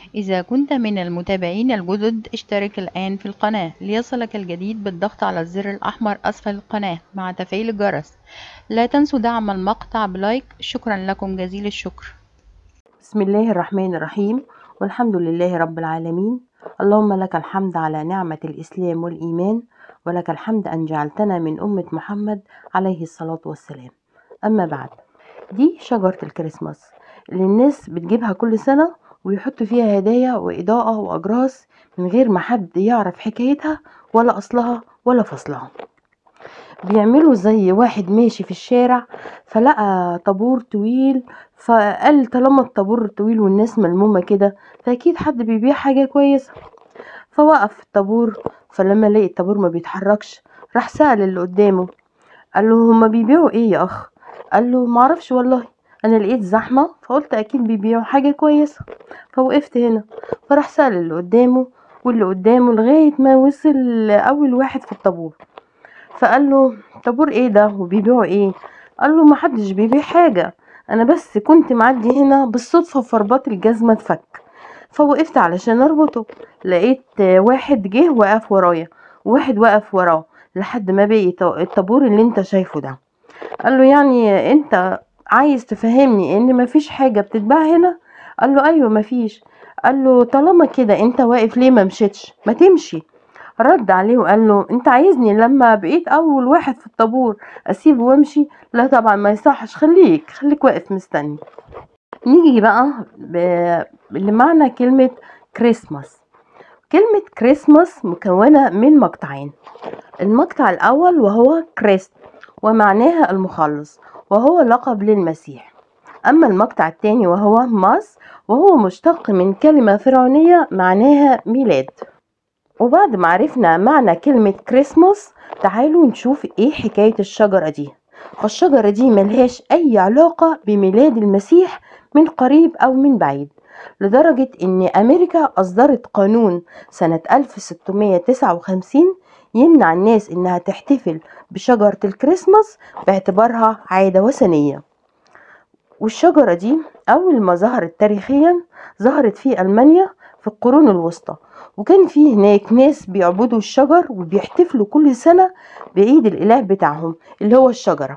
إذا كنت من المتابعين الجدد اشترك الآن في القناة ليصلك الجديد بالضغط على الزر الأحمر أسفل القناة مع تفعيل الجرس لا تنسوا دعم المقطع بلايك شكرا لكم جزيل الشكر بسم الله الرحمن الرحيم والحمد لله رب العالمين اللهم لك الحمد على نعمة الإسلام والإيمان ولك الحمد أن جعلتنا من أمة محمد عليه الصلاة والسلام أما بعد دي شجرة الكريسماس اللي الناس بتجيبها كل سنة ويحطوا فيها هدايا وإضاءة وأجراس من غير ما حد يعرف حكايتها ولا أصلها ولا فصلها بيعملوا زي واحد ماشي في الشارع فلقى طابور طويل فقال طالما الطابور طويل والناس ملمومة كده فأكيد حد بيبيع حاجة كويسة فوقف في الطابور فلما لقي الطابور ما بيتحركش راح سأل اللي قدامه قال له هما بيبيعوا ايه يا اخ قال له معرفش والله انا لقيت زحمة فقلت اكيد بيبيعوا حاجة كويسة فوقفت هنا فراح سأل اللي قدامه واللي قدامه لغاية ما وصل اول واحد في الطابور فقال له طابور ايه ده وبيبيعوا ايه قال له محدش بيبيع حاجة انا بس كنت معدي هنا بالصدفة فرباط الجزمة اتفك فوقفت علشان اربطه لقيت واحد جه وقف ورايا وواحد وقف وراه لحد ما بقي الطابور اللي انت شايفه ده قال له يعني انت عايز تفهمني ان مفيش حاجة بتتباع هنا قال له ايوه مفيش قال له طالما كده انت واقف ليه ما مشيتش ما تمشي رد عليه وقال له انت عايزني لما بقيت اول واحد في الطابور اسيبه وامشي لا طبعا ما يصحش خليك خليك واقف مستني نيجي بقى ب- لمعنى كلمة كريسماس كلمة كريسماس مكونة من مقطعين المقطع الأول وهو كريست ومعناها المخلص وهو لقب للمسيح أما المقطع الثاني وهو ماس وهو مشتق من كلمة فرعونية معناها ميلاد وبعد ما عرفنا معنى كلمة كريسماس تعالوا نشوف ايه حكاية الشجرة دي فالشجرة دي ملهاش أي علاقة بميلاد المسيح من قريب أو من بعيد لدرجة إن أمريكا أصدرت قانون سنة 1659 يمنع الناس إنها تحتفل بشجرة الكريسماس باعتبارها عادة وثنية والشجرة دي أول ما ظهرت تاريخيا ظهرت في ألمانيا في القرون الوسطى وكان في هناك ناس بيعبدوا الشجر وبيحتفلوا كل سنة بعيد الإله بتاعهم اللي هو الشجرة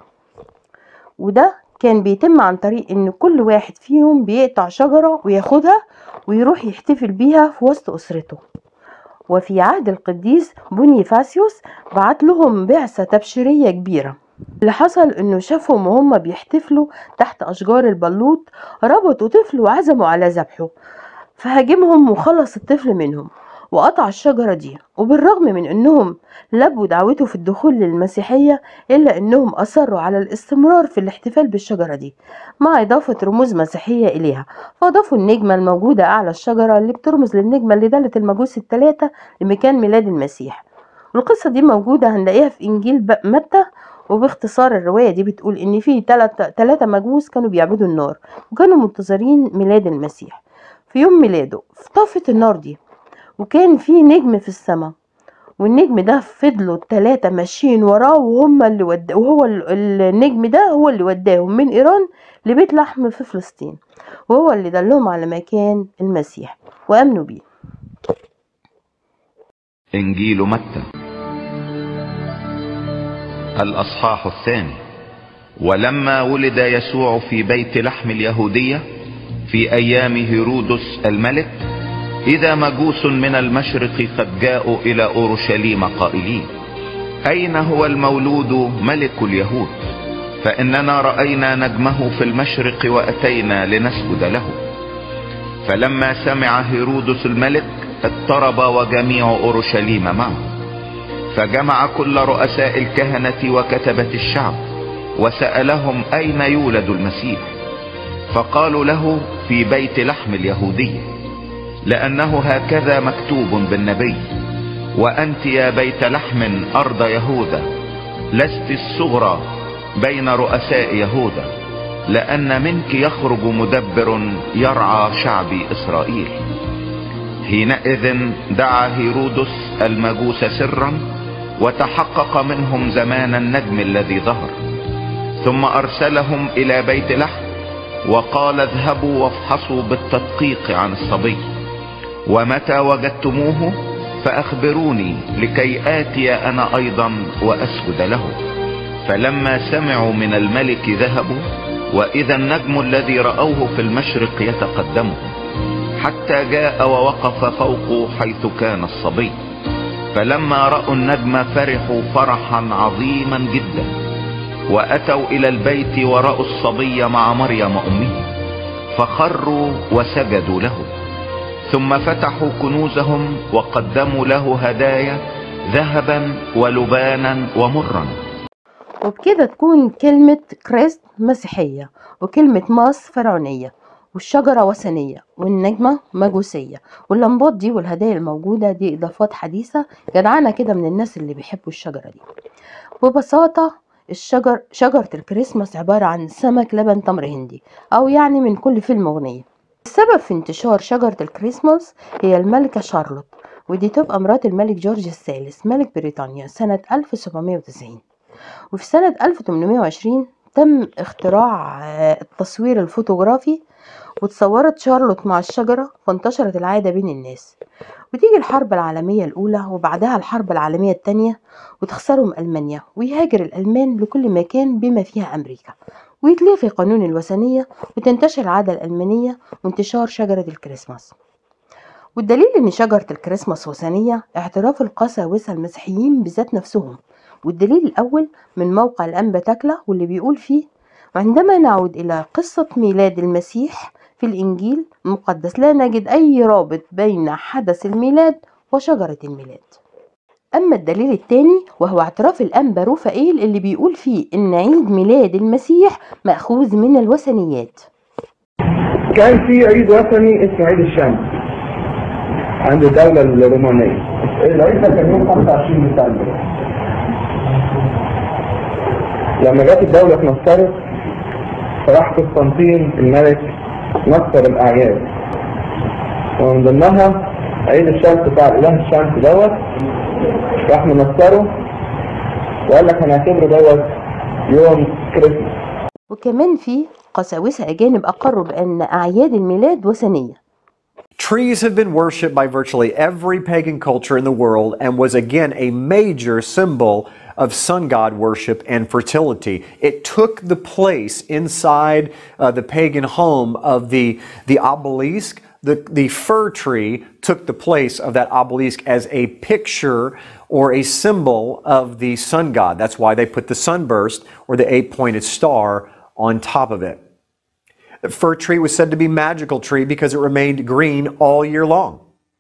وده كان بيتم عن طريق ان كل واحد فيهم بيقطع شجرة وياخدها ويروح يحتفل بيها في وسط أسرته وفي عهد القديس بونيفاسيوس بعت لهم بعثة تبشيرية كبيرة اللي حصل انه شافهم وهم بيحتفلوا تحت اشجار البلوط ربطوا طفل وعزموا على ذبحه فهاجمهم وخلص الطفل منهم وقطع الشجرة دي وبالرغم من انهم لبوا دعوته في الدخول للمسيحية الا انهم اصروا على الاستمرار في الاحتفال بالشجرة دي مع اضافة رموز مسيحية اليها فاضافوا النجمة الموجودة اعلى الشجرة اللي بترمز للنجمة اللي دلت المجوس الثلاثة لمكان ميلاد المسيح والقصة دي موجودة هنلاقيها في انجيل ب- متى وباختصار الرواية دي بتقول ان في ثلاثة مجوس كانوا بيعبدوا النار وكانوا منتظرين ميلاد المسيح في يوم ميلاده طفت النار دي وكان في نجم في السماء والنجم ده فضلوا التلاتة ماشيين وراه وهم اللي ود... وهو ال- النجم ده هو اللي وداهم من ايران لبيت لحم في فلسطين وهو اللي دلهم على مكان المسيح وامنوا بيه إنجيل متى الأصحاح الثاني ولما ولد يسوع في بيت لحم اليهودية في أيام هيرودس الملك إذا مجوس من المشرق قد جاءوا إلى أورشليم قائلين أين هو المولود ملك اليهود فإننا رأينا نجمه في المشرق وأتينا لنسجد له فلما سمع هيرودس الملك اضطرب وجميع اورشليم معه فجمع كل رؤساء الكهنة وكتبة الشعب وسألهم اين يولد المسيح فقالوا له في بيت لحم اليهودية لانه هكذا مكتوب بالنبي وانت يا بيت لحم ارض يهوذا لست الصغرى بين رؤساء يهوذا لان منك يخرج مدبر يرعى شعبي اسرائيل حينئذ دعا هيرودس المجوس سرا وتحقق منهم زمان النجم الذي ظهر ثم ارسلهم الى بيت لحم وقال اذهبوا وافحصوا بالتدقيق عن الصبي ومتى وجدتموه فأخبروني لكي آتي أنا أيضا وأسجد له فلما سمعوا من الملك ذهبوا وإذا النجم الذي رأوه في المشرق يتقدمه حتى جاء ووقف فوق حيث كان الصبي فلما رأوا النجم فرحوا فرحا عظيما جدا وأتوا إلى البيت ورأوا الصبي مع مريم أمه فخروا وسجدوا له ثم فتحوا كنوزهم وقدموا له هدايا ذهبا ولبانا ومرا وبكده تكون كلمة كريست مسيحية وكلمة ماس فرعونية والشجرة وثنية والنجمة مجوسية واللمبات دي والهدايا الموجودة دي إضافات حديثة جدعانة كده من الناس اللي بيحبوا الشجرة دي ببساطة الشجر شجرة الكريسماس عبارة عن سمك لبن تمر هندي أو يعني من كل فيلم أغنية السبب في انتشار شجرة الكريسماس هي الملكة شارلوت ودي تبقى مرات الملك جورج الثالث ملك بريطانيا سنة 1790 وفي سنة 1820 تم اختراع آه، التصوير الفوتوغرافي وتصورت شارلوت مع الشجرة فانتشرت العادة بين الناس وتيجي الحرب العالمية الأولى وبعدها الحرب العالمية التانية وتخسرهم ألمانيا ويهاجر الألمان لكل مكان بما فيها أمريكا ويتلغي قانون الوثنية وتنتشر العادة الألمانية وانتشار شجرة الكريسماس والدليل ان شجرة الكريسماس وثنية اعتراف القساوسة المسيحيين بذات نفسهم والدليل الاول من موقع الانبا تكلة واللي بيقول فيه عندما نعود الى قصة ميلاد المسيح في الانجيل المقدس لا نجد اي رابط بين حدث الميلاد وشجرة الميلاد اما الدليل الثاني وهو اعتراف الانبا روفائيل اللي بيقول فيه ان عيد ميلاد المسيح مأخوذ من الوثنيات كان في عيد وطني اسمه عيد الشمس عند الدولة الرومانية العيد ده كان يوم 25 ديسمبر لما جت الدولة اتنصرت فراح قسطنطين الملك نصر الأعياد ومن ضمنها عيد الشمس بتاع الإله الشمس دوت راح منصره وقال لك هنعتبره دوت يوم كريسماس وكمان في قساوسة أجانب أقروا بأن أعياد الميلاد وثنية Trees have been worshipped by virtually every pagan culture in the world and was again a major symbol of sun god worship and fertility. It took the place inside uh, the pagan home of the, the obelisk. The, the fir tree took the place of that obelisk as a picture or a symbol of the sun god. That's why they put the sunburst or the eight pointed star on top of it. The fir tree was said to be magical tree because it remained green all year long.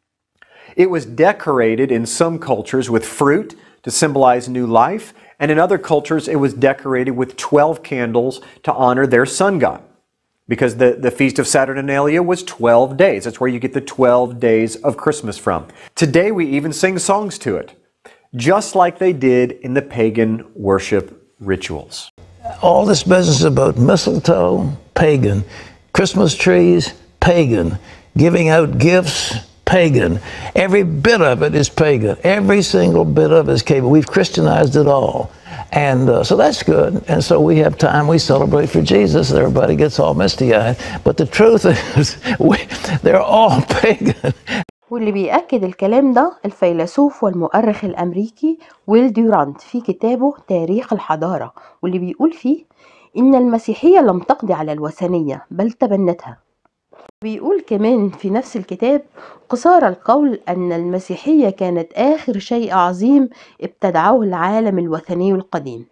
It was decorated in some cultures with fruit to symbolize new life, and in other cultures it was decorated with 12 candles to honor their sun god. Because the, the Feast of Saturnalia was 12 days. That's where you get the 12 days of Christmas from. Today we even sing songs to it, just like they did in the pagan worship rituals. all this business about mistletoe, pagan, Christmas trees, pagan, giving out gifts, pagan. Every bit of it is pagan. Every single bit of it is pagan. We've Christianized it all. And uh, so that's good. And so we have time, we celebrate for Jesus, and everybody gets all misty eyed. But the truth is, we, they're all pagan. واللي بيأكد الكلام ده الفيلسوف والمؤرخ الأمريكي ويل ديورانت في كتابه تاريخ الحضارة واللي بيقول فيه إن المسيحية لم تقضي على الوثنية بل تبنتها بيقول كمان في نفس الكتاب قصار القول أن المسيحية كانت آخر شيء عظيم ابتدعه العالم الوثني القديم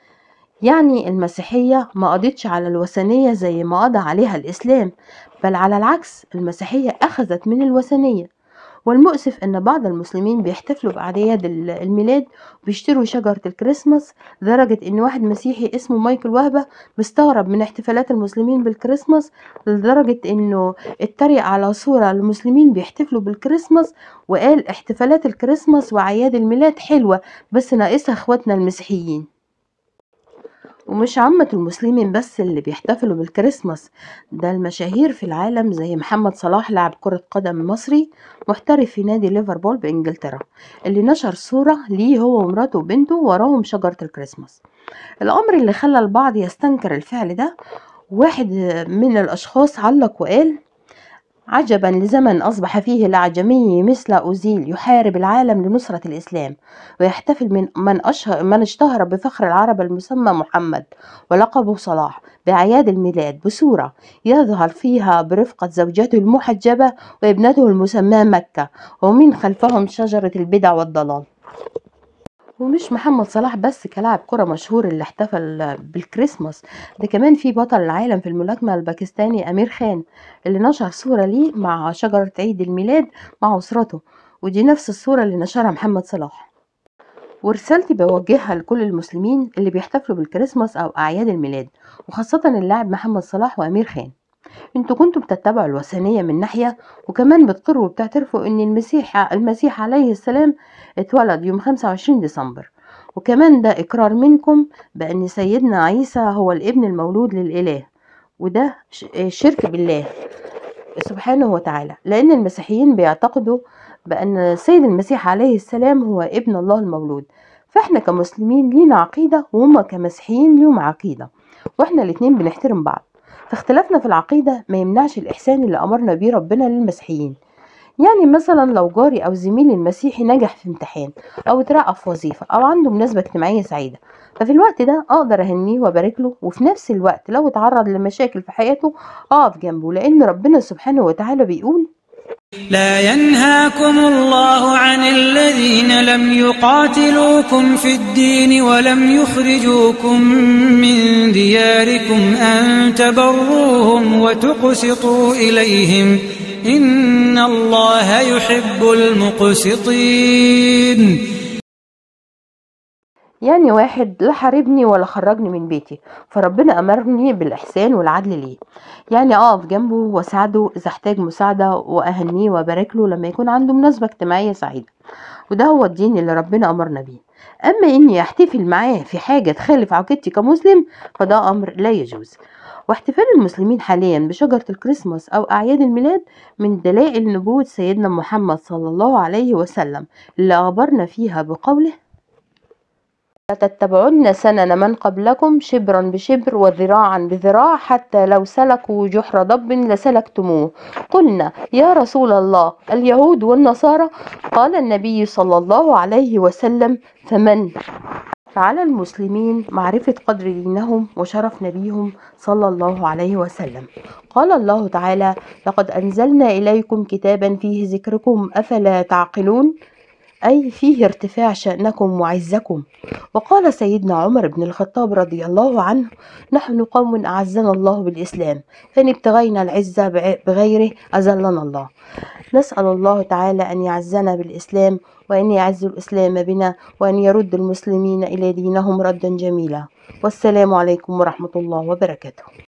يعني المسيحية ما قضتش على الوثنية زي ما قضى عليها الإسلام بل على العكس المسيحية أخذت من الوثنية والمؤسف أن بعض المسلمين بيحتفلوا بأعياد ال- الميلاد وبيشتروا شجرة الكريسماس لدرجة إن واحد مسيحي اسمه مايكل وهبة مستغرب من احتفالات المسلمين بالكريسماس لدرجة إنه اتريق على صورة المسلمين بيحتفلوا بالكريسماس وقال احتفالات الكريسماس وأعياد الميلاد حلوة بس ناقصها إخواتنا المسيحيين ومش عامة المسلمين بس اللي بيحتفلوا بالكريسماس ده المشاهير في العالم زي محمد صلاح لاعب كرة قدم مصري محترف في نادي ليفربول بإنجلترا اللي نشر صورة ليه هو ومراته وبنته وراهم شجرة الكريسماس الأمر اللي خلى البعض يستنكر الفعل ده واحد من الأشخاص علق وقال عجبا لزمن أصبح فيه الأعجمي مثل أوزيل يحارب العالم لنصرة الإسلام ويحتفل من من, أشهر من اشتهر بفخر العرب المسمى محمد ولقبه صلاح بأعياد الميلاد بصورة يظهر فيها برفقة زوجته المحجبة وابنته المسماة مكة ومن خلفهم شجرة البدع والضلال ومش محمد صلاح بس كلاعب كرة مشهور اللي احتفل بالكريسماس ده كمان في بطل العالم في الملاكمة الباكستاني أمير خان اللي نشر صورة ليه مع شجرة عيد الميلاد مع أسرته ودي نفس الصورة اللي نشرها محمد صلاح ورسالتي بوجهها لكل المسلمين اللي بيحتفلوا بالكريسماس أو أعياد الميلاد وخاصة اللاعب محمد صلاح وأمير خان انتوا كنتوا بتتبعوا الوثنية من ناحية وكمان بتقروا وبتعترفوا ان المسيح المسيح عليه السلام اتولد يوم 25 ديسمبر وكمان ده اقرار منكم بان سيدنا عيسى هو الابن المولود للاله وده ش- شرك بالله سبحانه وتعالى لان المسيحيين بيعتقدوا بان السيد المسيح عليه السلام هو ابن الله المولود فاحنا كمسلمين لينا عقيدة وهم كمسيحيين ليهم عقيدة واحنا الاتنين بنحترم بعض فاختلافنا في العقيدة ما يمنعش الإحسان اللي أمرنا بيه ربنا للمسيحيين يعني مثلا لو جاري أو زميلي المسيحي نجح في امتحان أو اترقى في وظيفة أو عنده مناسبة اجتماعية سعيدة ففي الوقت ده أقدر أهنيه وأبارك له وفي نفس الوقت لو اتعرض لمشاكل في حياته أقف جنبه لأن ربنا سبحانه وتعالى بيقول لا ينهاكم الله عن الذين لم يقاتلوكم في الدين ولم يخرجوكم من دياركم أن تبروهم وتقسطوا إليهم إن الله يحب المقسطين يعني واحد لا حاربني ولا خرجني من بيتي فربنا أمرني بالإحسان والعدل ليه يعني أقف جنبه وأساعده إذا احتاج مساعدة وأهنيه وأبارك له لما يكون عنده مناسبة اجتماعية سعيدة وده هو الدين اللي ربنا أمرنا بيه أما إني أحتفل معاه في حاجة تخالف عقيدتي كمسلم فده أمر لا يجوز واحتفال المسلمين حاليا بشجرة الكريسماس أو أعياد الميلاد من دلائل نبوة سيدنا محمد صلى الله عليه وسلم اللي أخبرنا فيها بقوله لتتبعن سنن من قبلكم شبرا بشبر وذراعا بذراع حتى لو سلكوا جحر ضب لسلكتموه قلنا يا رسول الله اليهود والنصارى قال النبي صلى الله عليه وسلم فمن فعلى المسلمين معرفة قدر دينهم وشرف نبيهم صلى الله عليه وسلم قال الله تعالى لقد أنزلنا إليكم كتابا فيه ذكركم أفلا تعقلون أي فيه ارتفاع شأنكم وعزكم وقال سيدنا عمر بن الخطاب رضي الله عنه نحن قوم أعزنا الله بالإسلام فإن ابتغينا العزة بع- بغيره أذلنا الله نسأل الله تعالى أن يعزنا بالإسلام وأن يعز الإسلام بنا وأن يرد المسلمين إلى دينهم ردا جميلا والسلام عليكم ورحمة الله وبركاته